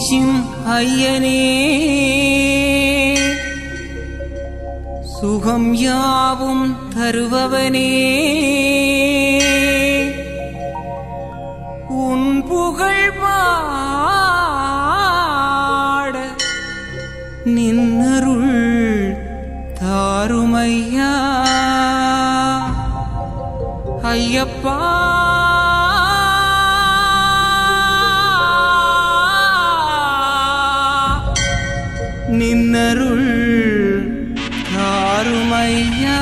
கொஞ்சின் ஐயனே சுகம் யாவும் தருபவனே உன் புகழ் பாட நின்னருள் தாருமையா ஐயப்பா நின்னருள் தாருமையா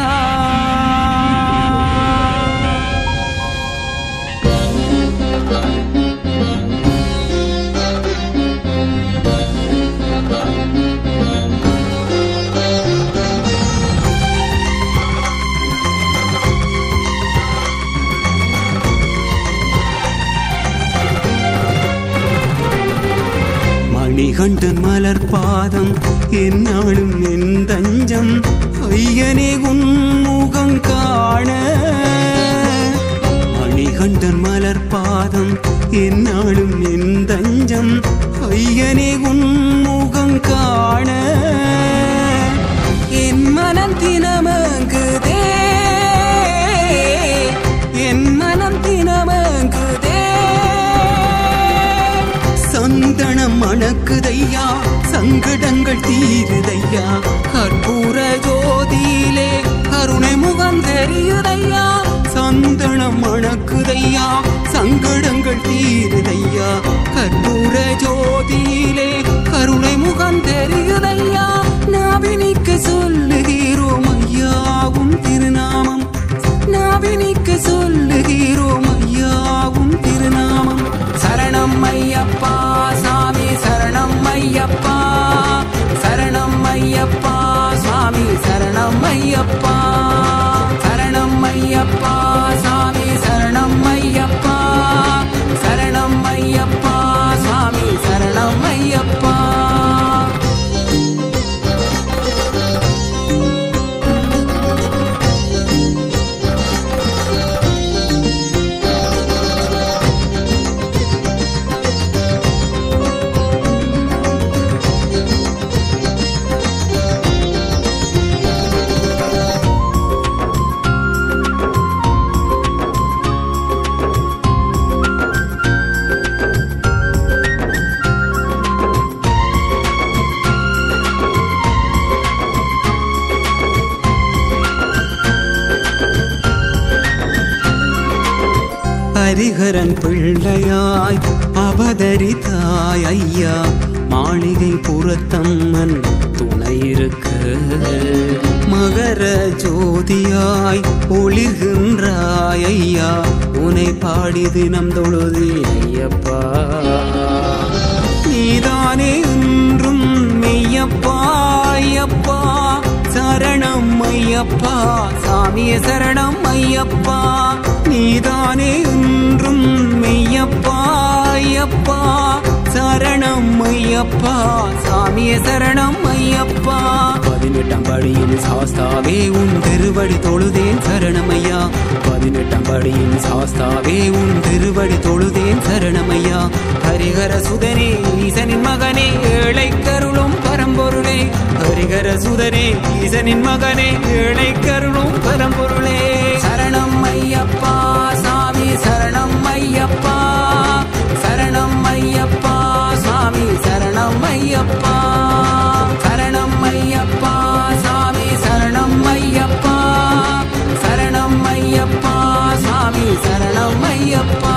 மணிகண்டன் மலர் பாதம் என்னாலும் என் தஞ்சம் ஐயனே உன் முகம் காண மணிகண்டன் மலர் பாதம் என்னாலும் என் தஞ்சம் ஐயனே உன் முகம் காண என் மனம் தினமங்குதே என் மனம் தினமங்குதே சந்தனம் மணக்குதையா சங்கடங்கள் தீருதையா கற்பூர ஜோதியிலே கருணை முகம் தெரியுதையா சந்தனம் மணக்குதையா சங்கடங்கள் தீருதையா கற்பூர ஜோதியிலே கருணை முகம் தெரியுதையா நாவினிக்கு சொல்லுகிறோம் ஐயாவும் திருநாமம் நாவினிக்கு சொல்லுகிறோம் ஐயாவும் திருநாமம் சரணம் ஐயப்பா சாமி சரணம் ஐயப்பா சரணம் ஐயப்பா சுவாமி சரணம் ஐயப்பா சரணம் ஐயப்பா சாமி சரணம் ஐயப்பா சரணம் ஐயப்பா சுவாமி சரணம் ஐயப்பா ஹரிஹரன் பிள்ளையாய் அவதரித்தாய் ஐயா மாளிகை புறத்தம்மன் துணை இருக்கு மகர ஜோதியாய் ஒளிர்கின்றாய் ஐயா உனை பாடி தினம் தொழுதி ஐயப்பா நீதானே என்றும் மெய்யப்பா ஐயப்பா சரணம் ஐயப்பா சாமிய சரணம் ஐயப்பா நீதானே என்றும் மெய்யப்பா ஐயப்பா சரணம் ஐயப்பா சாமிய சரணம் ஐயப்பா பதினெட்டாம் படியின் சாஸ்தாவே உன் திருவடி தொழுதேன் சரணமையா பதினெட்டாம் படியின் சாஸ்தாவே உன் திருவடி தொழுதேன் சரணமையா ஹரிஹர சுதனே ஈசனின் மகனே ஏழை கருளும் பரம்பொருளே ஹரிஹர சுதனே ஈசனின் மகனே ஏழை கருளும் பரம்பொருளே சரணம் ஐயப்பா சாமி சரணம் ஐயப்பா சரணம் ஐயப்பா சாமி சரணம் ஐயப்பா சரணம் ஐயப்பா சாமி சரணம் ஐயப்பா சரணம் ஐயப்பா சாமி சரணம் ஐயப்பா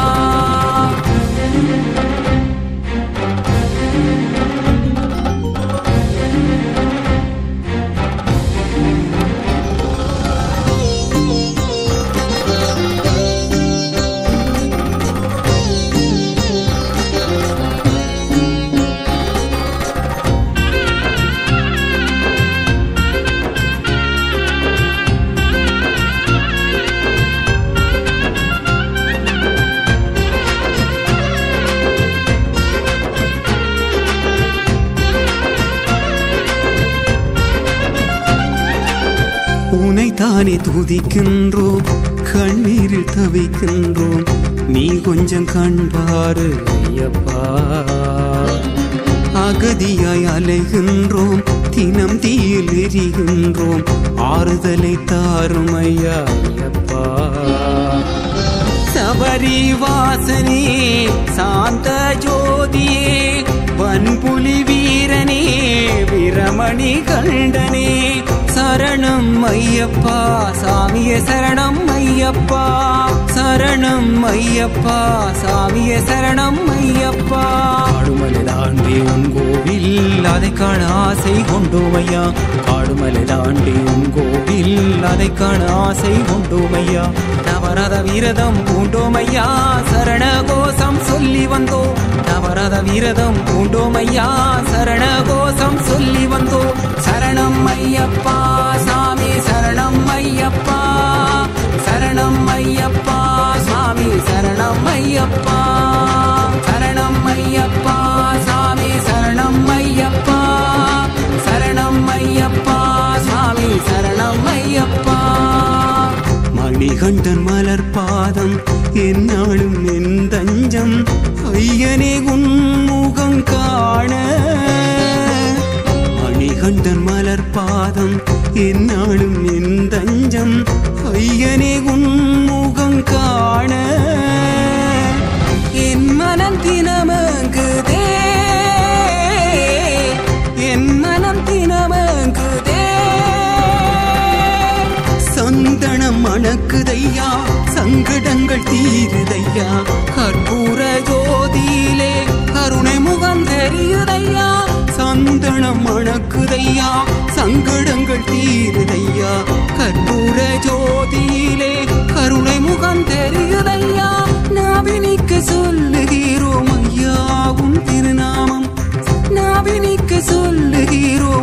உனைத்தானே துதிக்கின்றோம் கண்ணீரில் தவிக்கின்றோம் நீ கொஞ்சம் கண்பாரு ஐயப்பா நதியாய் அலைகின்றோம் தினம் தீயில் எரிகின்றோம் ஆறுதலை தாரும் ஐயா ஐயப்பா சபரி வாசனே சாந்த ஜோதியே வன்புலி வீரனே வீரமணி கண்டனே சரணம் ஐயப்பா சாமிய சரணம் ஐயப்பா சரணம் ஐயப்பா சாமிய சரணம் ஐயப்பா காடுமலை தாண்டி உன் கோவில் அதை காண ஆசை கொண்டோம் ஐயா காடுமலை தாண்டி உன் கோவில் அதை காண ஆசை கொண்டோம் ஐயா நவரத விரதம் பூண்டோம் ஐயா சரண கோஷம் சொல்லி வந்தோம் நவரத விரதம் பூண்டோம் ஐயா சரண கோஷம் சொல்லி வந்தோம் சரணம் ஐயப்பா சாமி சரணம் ஐயப்பா சரணம் ஐயப்பா சாமி சரணம் ஐயப்பா சரணம் ஐயப்பா சாமி சரணம் ஐயப்பா சரணம் ஐயப்பா சாமி சரணம் ஐயப்பா மணிகண்டன் மலர் பாதம் என்னாலும் என் தஞ்சம் ஐயனே உன்முகம் காண மணிகண்டன் மலர் பாதம் என்னாலும் என் தஞ்சம் ஐயனே உன்முகம் காண என் மனம் தினமங்குதே என் மனம் தினமங்குதே சந்தனம் மணக்குதையா சங்கடங்கள் தீருதையா கற்பூர ஜோதியிலே கருணை முகம் தெரியுதையா சந்தனம் மணக்குதையா சங்கடங்கள் தீருதையா கற்பூர ஜோதியிலே கருணை முகம் தெரியுதையா நாவினிக்கு சொல்லுகிறோம் ஐயாவும் திருநாமம் நாவினிக்கு சொல்லுகிறோம்